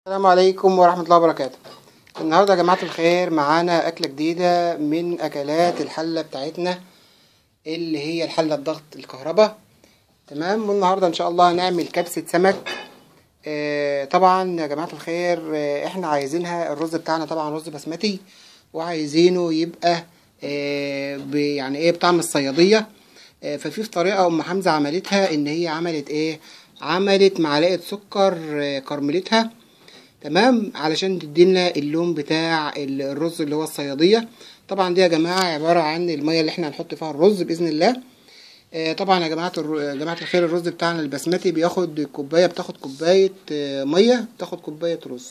السلام عليكم ورحمة الله وبركاته النهاردة يا جماعة الخير معانا أكلة جديدة من أكلات الحلة بتاعتنا اللي هي الحلة بضغط الكهرباء تمام والنهاردة إن شاء الله هنعمل كبسة سمك آه طبعا يا جماعة الخير آه احنا عايزينها الرز بتاعنا طبعا رز بسمتي وعايزينه يبقى آه ب- يعني ايه بطعم الصيادية آه ففي في طريقة أم حمزة عملتها إن هي عملت ايه عملت معلقة سكر آه كرملتها تمام علشان تدينا اللون بتاع ال- الرز اللي هو الصيادية طبعا دي يا جماعة عبارة عن المية اللي احنا هنحط فيها الرز بإذن الله آه، طبعا يا جماعة الر- يا جماعة الخير الرز بتاعنا البسمتي بياخد كوباية بتاخد كوباية آه، مية بتاخد كوباية رز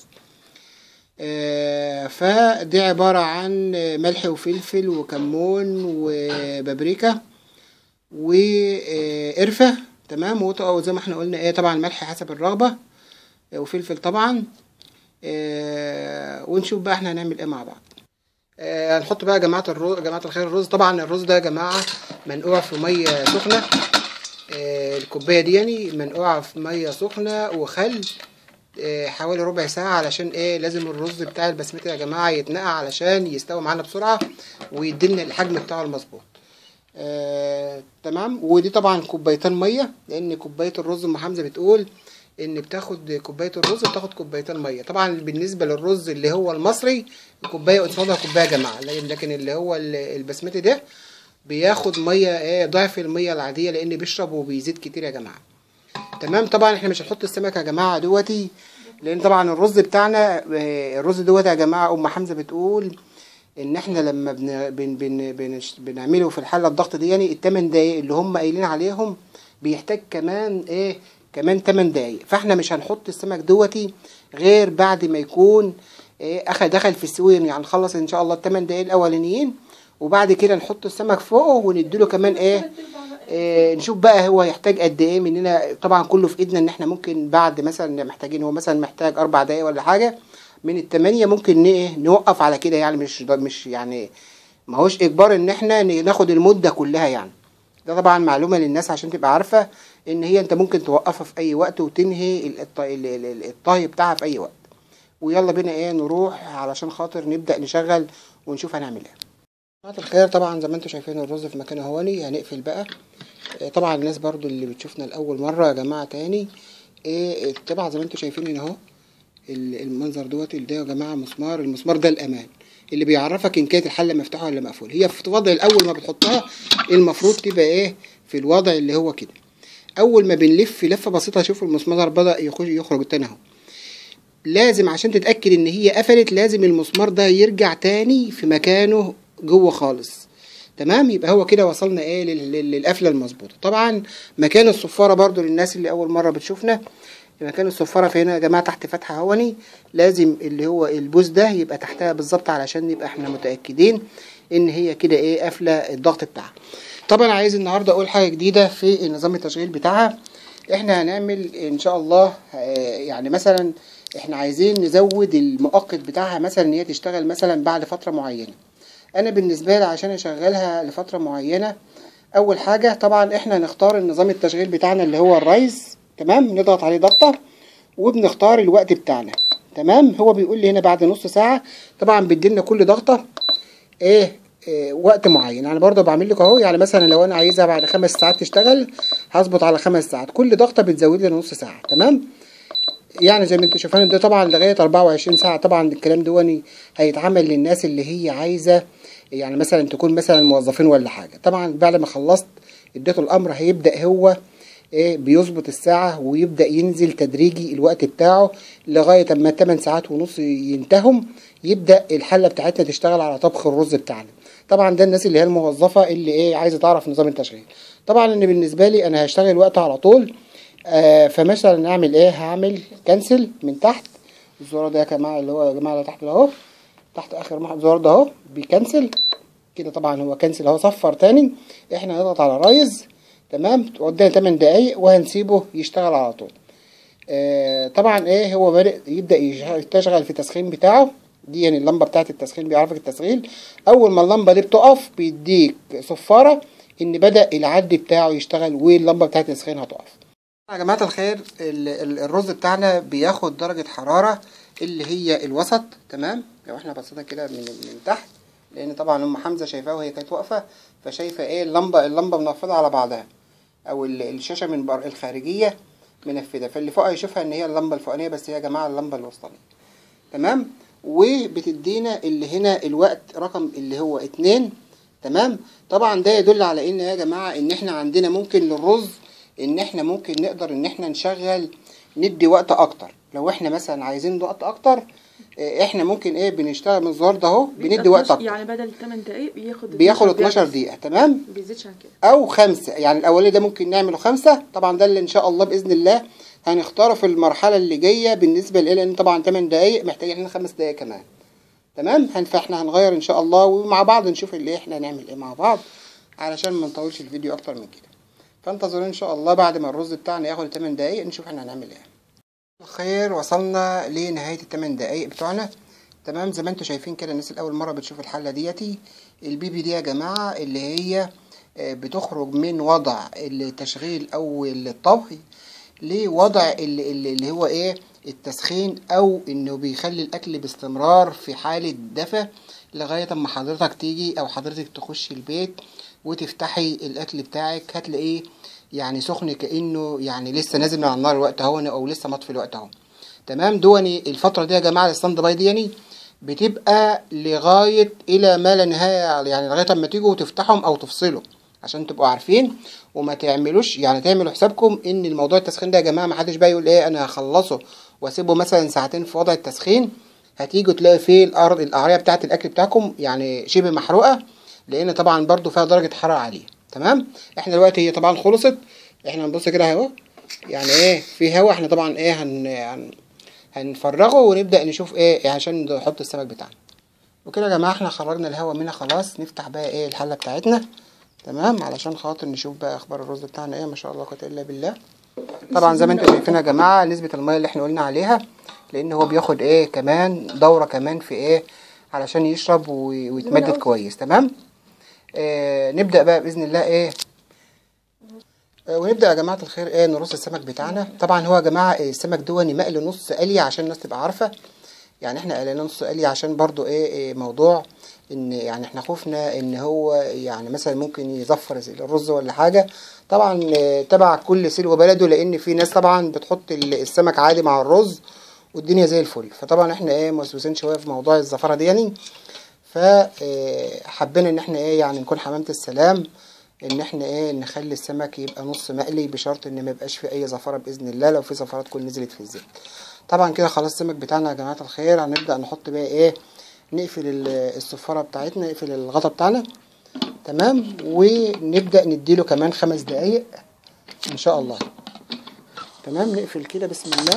آه، فدي عبارة عن آه، ملح وفلفل وكمون وبابريكا وقرفة تمام وط- وزي ما احنا قلنا ايه طبعا ملح حسب الرغبة آه، وفلفل طبعا آه، ونشوف بقى احنا هنعمل ايه مع بعض آه، هنحط بقى يا جماعة الرز جماعة الخير الرز طبعا الرز ده يا جماعة منقوع في مية سخنة آه، الكوباية دي يعني منقوعة في مية سخنة وخل آه، حوالي ربع ساعة علشان ايه لازم الرز بتاع البسمتي يا جماعة يتنقع علشان يستوي معانا بسرعة ويدينا الحجم بتاعه المظبوط آه، تمام ودي طبعا كوبايتين ميه لان كوبايه الرز ام حمزه بتقول ان بتاخد كوبايه الرز بتاخد كوبايتين ميه طبعا بالنسبه للرز اللي هو المصري كوبايه قصادها كوبايه يا جماعه لكن لكن اللي هو ال- البسمتي ده بياخد ميه ايه ضعف الميه العاديه لان بيشرب وبيزيد كتير يا جماعه تمام طبعا احنا مش هنحط السمك يا جماعه دوتي لان طبعا الرز بتاعنا آه، الرز دوت يا جماعه ام حمزه بتقول ان احنا لما بن بن بن بنش- بنعمله في الحله الضغط دي يعني التمن دقايق اللي هم قايلين عليهم بيحتاج كمان ايه كمان 8 دقايق فاحنا مش هنحط السمك دوتي غير بعد ما يكون ايه اخد دخل في السوين يعني نخلص ان شاء الله الثمان دقايق الاولانيين وبعد كده نحط السمك فوقه ونديله كمان ايه إيه نشوف بقى هو يحتاج قد ايه مننا طبعا كله في ايدنا ان احنا ممكن بعد مثلا محتاجين هو مثلا محتاج اربع دقايق ولا حاجه من التمانية ممكن ن- ايه نوقف على كده يعني مش مش يعني ما هوش اجبار ان احنا ن- ناخد المده كلها يعني ده طبعا معلومه للناس عشان تبقى عارفه ان هي انت ممكن توقفها في اي وقت وتنهي ال- الط- ال- ال- ال- الطهي بتاعها في اي وقت ويلا بينا ايه نروح علشان خاطر نبدا نشغل ونشوف هنعمل ايه جماعة الخير طبعا زي ما انتم شايفين الرز في مكانه هوني هنقفل بقى آه، طبعا الناس برضو اللي بتشوفنا لاول مره يا جماعه تاني ايه طبعا زي ما انتم شايفين هنا اهو ال- المنظر دوت ده يا جماعه مسمار المسمار ده الامان اللي بيعرفك ان كانت الحله مفتوحه ولا مقفوله هي في الوضع الاول ما بتحطها المفروض تبقى ايه في الوضع اللي هو كده اول ما بنلف لفه بسيطه شوف المسمار بدا يخرج يخرج تاني اهو لازم عشان تتاكد ان هي قفلت لازم المسمار ده يرجع تاني في مكانه جوه خالص تمام يبقى هو كده وصلنا ايه لل- لل- للقفله المظبوطه طبعا مكان الصفاره برضو للناس اللي اول مره بتشوفنا مكان الصفاره في هنا يا جماعه تحت فتحه هوني لازم اللي هو البوز ده يبقى تحتها بالظبط علشان نبقى احنا متاكدين ان هي كده ايه قافله الضغط بتاعها طبعا عايز النهارده اقول حاجه جديده في نظام التشغيل بتاعها احنا هنعمل ان شاء الله آه، يعني مثلا احنا عايزين نزود المؤقت بتاعها مثلا ان هي تشتغل مثلا بعد فتره معينه انا بالنسبه لي عشان اشغلها لفتره معينه اول حاجه طبعا احنا نختار النظام التشغيل بتاعنا اللي هو الرايز تمام نضغط عليه ضغطه وبنختار الوقت بتاعنا تمام هو بيقول لي هنا بعد نص ساعه طبعا بيدينا كل ضغطه ايه, إيه وقت معين انا برضه بعمل لك اهو يعني مثلا لو انا عايزها بعد خمس ساعات تشتغل هظبط على خمس ساعات كل ضغطه بتزود لي نص ساعه تمام يعني زي ما انتم شايفين ده طبعا لغايه 24 ساعه طبعا الكلام دوني هيتعمل للناس اللي هي عايزه يعني مثلا تكون مثلا موظفين ولا حاجه طبعا بعد ما خلصت اديته الامر هيبدا هو ايه بيظبط الساعه ويبدا ينزل تدريجي الوقت بتاعه لغايه اما 8 ساعات ونص ينتهم يبدا الحله بتاعتنا تشتغل على طبخ الرز بتاعنا طبعا ده الناس اللي هي الموظفه اللي ايه عايزه تعرف نظام التشغيل طبعا ان بالنسبه لي انا هشتغل وقت على طول آه فمثلا اعمل ايه هعمل كنسل من تحت الزرار ده يا جماعه اللي هو يا جماعه اللي تحت ده اهو تحت اخر محط زرار ده اهو بيكنسل كده طبعا هو كنسل اهو صفر تاني احنا هنضغط على رايز تمام قدامنا 8 دقايق وهنسيبه يشتغل على طول آه طبعا ايه هو بدأ يبدأ يشتغل في التسخين بتاعه دي يعني اللمبة بتاعت التسخين بيعرفك التسخين اول ما اللمبة دي بتقف بيديك صفارة ان بدأ العد بتاعه يشتغل واللمبة بتاعت التسخين هتقف يا جماعة الخير ال- ال- الرز بتاعنا بياخد درجة حرارة اللي هي الوسط تمام لو احنا بصينا كده من من تحت لان طبعا ام حمزه شايفاها وهي كانت واقفه فشايفه ايه اللمبه اللمبه منفضه على بعضها او ال- الشاشه من بر الخارجيه منفذه فاللي فوق يشوفها ان هي اللمبه الفوقانيه بس هي يا جماعه اللمبه الوسطانيه تمام وبتدينا اللي هنا الوقت رقم اللي هو اتنين تمام طبعا ده يدل على ان يا جماعه ان احنا عندنا ممكن للرز ان احنا ممكن نقدر ان احنا نشغل ندي وقت اكتر لو احنا مثلا عايزين وقت اكتر اه، احنا ممكن ايه بنشتغل من الزرار ده اهو بندي وقت 12 اكتر يعني بدل 8 دقايق بياخد بياخد 12 دقيقة دقيقه تمام ما بيزيدش عن كده او خمسة يعني الاولاني ده ممكن نعمله خمسة طبعا ده اللي ان شاء الله باذن الله هنختاره في المرحله اللي جايه بالنسبه لإيه لان طبعا 8 دقايق محتاجين احنا خمس دقايق كمان تمام هن- فاحنا هنغير ان شاء الله ومع بعض نشوف اللي احنا نعمل ايه مع بعض علشان ما نطولش الفيديو اكتر من كده فانتظروا ان شاء الله بعد ما الرز بتاعنا ياخد 8 دقايق نشوف احنا هنعمل ايه خير وصلنا لنهايه الثمان دقايق بتوعنا تمام زي ما انتم شايفين كده الناس الاول مره بتشوف الحله ديتي البيبي دي يا جماعه اللي هي آه، بتخرج من وضع التشغيل او الطهي لوضع اللي, اللي اللي هو ايه التسخين او انه بيخلي الاكل باستمرار في حاله دفى لغايه اما حضرتك تيجي او حضرتك تخش البيت وتفتحي الاكل بتاعك هتلاقيه يعني سخن كانه يعني لسه نازل من على النار الوقت اهو او لسه مطفي الوقت اهو تمام دوني الفتره دي يا جماعه الستاند باي دي يعني بتبقى لغايه الى ما لا نهايه يعني لغايه اما تيجوا تفتحهم او تفصلوا عشان تبقوا عارفين وما تعملوش يعني تعملوا حسابكم ان الموضوع التسخين ده يا جماعه ما حدش بقى يقول ايه انا هخلصه واسيبه مثلا ساعتين في وضع التسخين هتيجوا تلاقوا فيه الارض القعريه بتاعه الاكل بتاعكم يعني شبه محروقه لان طبعا برضو فيها درجه حراره عاليه تمام احنا دلوقتي هي طبعا خلصت احنا هنبص كده اهو يعني ايه في هوا احنا طبعا ايه هن, هن هنفرغه ونبدا نشوف ايه عشان نحط السمك بتاعنا وكده يا جماعه احنا خرجنا الهواء منها خلاص نفتح بقى ايه الحله بتاعتنا تمام علشان خاطر نشوف بقى اخبار الرز بتاعنا ايه ما شاء الله قوه الا بالله طبعا زي ما انتم شايفين يا جماعه نسبه الميه اللي احنا قلنا عليها لان هو بياخد ايه كمان دوره كمان في ايه علشان يشرب وي- ويتمدد كويس تمام آه نبدا بقى باذن الله ايه آه، ونبدا يا جماعه الخير ايه نرص السمك بتاعنا طبعا هو يا جماعه آه، السمك دوني مقلي نص قلي عشان الناس تبقى عارفه يعني احنا قلينا نص قلي عشان برضو ايه, إيه موضوع ان يعني احنا خوفنا ان هو يعني مثلا ممكن يزفر الرز ولا حاجه طبعا آه، تبع كل سلو بلده لان في ناس طبعا بتحط ال- السمك عادي مع الرز والدنيا زي الفل فطبعا احنا ايه موسوسين شويه في موضوع الزفره دي يعني فحبينا ان احنا ايه يعني نكون حمامة السلام ان احنا ايه نخلي السمك يبقى نص مقلي بشرط ان ما يبقاش فيه اي زفرة باذن الله لو في زفرات تكون نزلت في الزيت طبعا كده خلاص السمك بتاعنا يا جماعة الخير هنبدأ نحط بقى ايه نقفل ال- الصفارة بتاعتنا نقفل الغطا بتاعنا تمام ونبدأ نديله كمان خمس دقايق ان شاء الله تمام نقفل كده بسم الله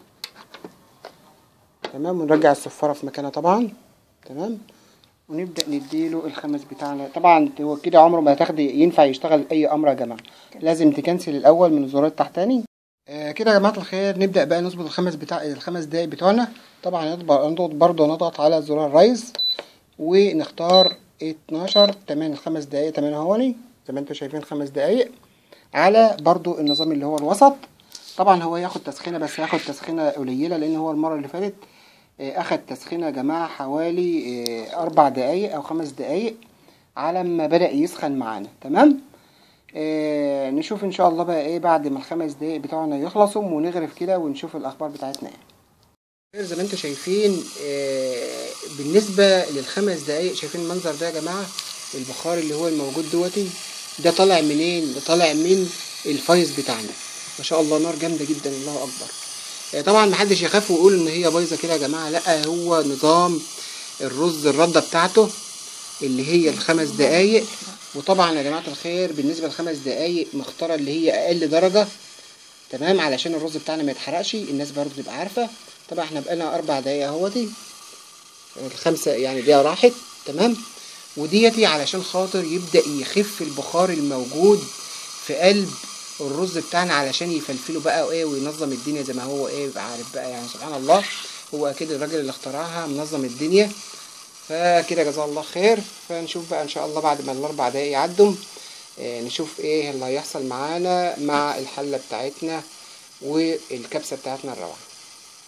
تمام ونرجع الصفارة في مكانها طبعا تمام ونبدأ نديله الخمس بتاعنا طبعا هو كده عمره ما هتاخدي ينفع يشتغل أي أمر يا جماعة لازم تكنسل الأول من الزرار التحتاني آه كده يا جماعة الخير نبدأ بقى نظبط الخمس بتاع الخمس دقايق بتوعنا طبعا نضغط نضغط برضه نضغط على زرار رايز ونختار 12 تمام الخمس دقايق تمام اهوني زي ما انتم شايفين خمس دقايق على برضو النظام اللي هو الوسط طبعا هو ياخد تسخينه بس هياخد تسخينه قليله لان هو المره اللي فاتت آه، اخد تسخينه يا جماعه حوالي آه، اربع دقايق او خمس دقايق على ما بدا يسخن معانا تمام آه نشوف ان شاء الله بقى ايه بعد ما الخمس دقايق بتوعنا يخلصوا ونغرف كده ونشوف الاخبار بتاعتنا ايه زي ما انتم شايفين آه، بالنسبة للخمس دقايق شايفين المنظر ده يا جماعة البخار اللي هو الموجود دوتي ده طالع منين ده طالع من الفايز بتاعنا ما شاء الله نار جامدة جدا الله اكبر آه، طبعا محدش يخاف ويقول ان هي بايظة كده يا جماعة لا هو نظام الرز الردة بتاعته اللي هي الخمس دقايق وطبعا يا جماعة الخير بالنسبة للخمس دقايق مختارة اللي هي اقل درجة تمام علشان الرز بتاعنا ما يتحرقش الناس برضو تبقى عارفة طبعا احنا بقالنا اربع دقايق اهوتي الخمسة يعني دقيقة راحت تمام وديتي علشان خاطر يبدأ يخف البخار الموجود في قلب الرز بتاعنا علشان يفلفله بقى وايه وينظم الدنيا زي ما هو ايه يبقى عارف بقى يعني سبحان الله هو اكيد الراجل اللي اخترعها منظم الدنيا فكده جزاه الله خير فنشوف بقى ان شاء الله بعد ما الاربع دقايق يعدوا آه، نشوف ايه اللي هيحصل معانا مع الحلة بتاعتنا والكبسة بتاعتنا الروعة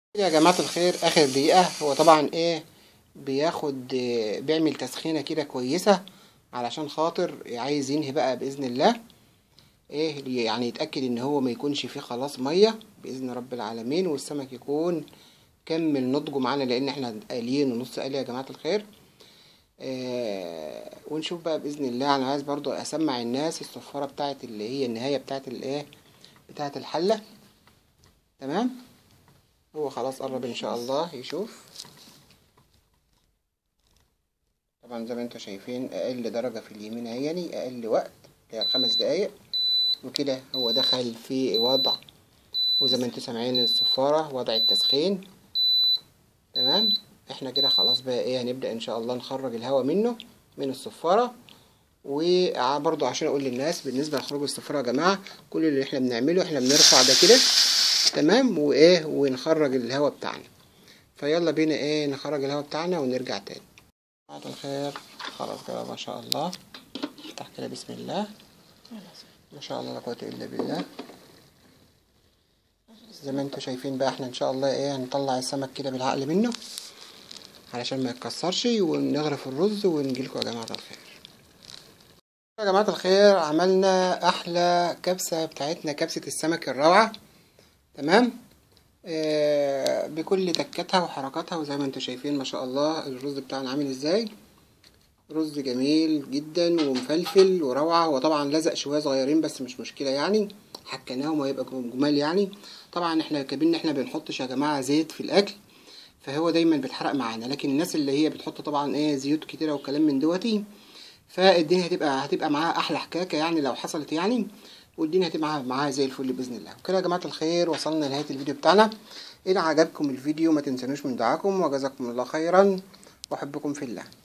يا جماعة الخير آخر دقيقة هو طبعا إيه بياخد آه، بيعمل تسخينة كده كويسة علشان خاطر عايز ينهي بقى بإذن الله إيه يعني يتأكد إن هو ما يكونش فيه خلاص مية بإذن رب العالمين والسمك يكون كمل نضجه معانا لأن إحنا قاليين ونص قالي يا جماعة الخير آه ونشوف بقى بإذن الله أنا عايز برضو أسمع الناس الصفارة بتاعت اللي هي النهاية بتاعت الإيه بتاعت الحلة تمام هو خلاص قرب ان شاء الله يشوف طبعا زي ما انتم شايفين اقل درجة في اليمين اهيني اقل وقت هي خمس دقايق وكده هو دخل في وضع وزي ما انتم سامعين الصفارة وضع التسخين تمام احنا كده خلاص بقى ايه هنبدأ ان شاء الله نخرج الهواء منه من الصفارة وبرضو عشان اقول للناس بالنسبة لخروج الصفارة يا جماعة كل اللي احنا بنعمله احنا بنرفع ده كده تمام وايه ونخرج الهواء بتاعنا فيلا بينا ايه نخرج الهواء بتاعنا ونرجع تاني بعد الخير خلاص كده ما شاء الله افتح كده بسم الله ما شاء الله لا قوة الا بالله زي ما انتم شايفين بقى احنا ان شاء الله ايه هنطلع السمك كده بالعقل منه علشان ما يتكسرش ونغرف الرز ونجيلكم يا جماعة الخير يا جماعة الخير عملنا احلى كبسة بتاعتنا كبسة السمك الروعة تمام آه بكل تكاتها وحركاتها وزي ما انتم شايفين ما شاء الله الرز بتاعنا عامل ازاي رز جميل جدا ومفلفل وروعة هو طبعا لزق شوية صغيرين بس مش مشكلة يعني حكيناهم وهيبقى جمال يعني طبعا احنا كابين احنا بنحطش يا جماعة زيت في الاكل فهو دايما بيتحرق معانا لكن الناس اللي هي بتحط طبعا ايه زيوت كتيرة وكلام من دوتي فالدنيا هتبقى هتبقى معاها احلى حكاكة يعني لو حصلت يعني والدنيا هتبقى معاها زي الفل باذن الله وكده يا جماعه الخير وصلنا لنهايه الفيديو بتاعنا ان عجبكم الفيديو ما تنسونوش من دعاكم وجزاكم الله خيرا واحبكم في الله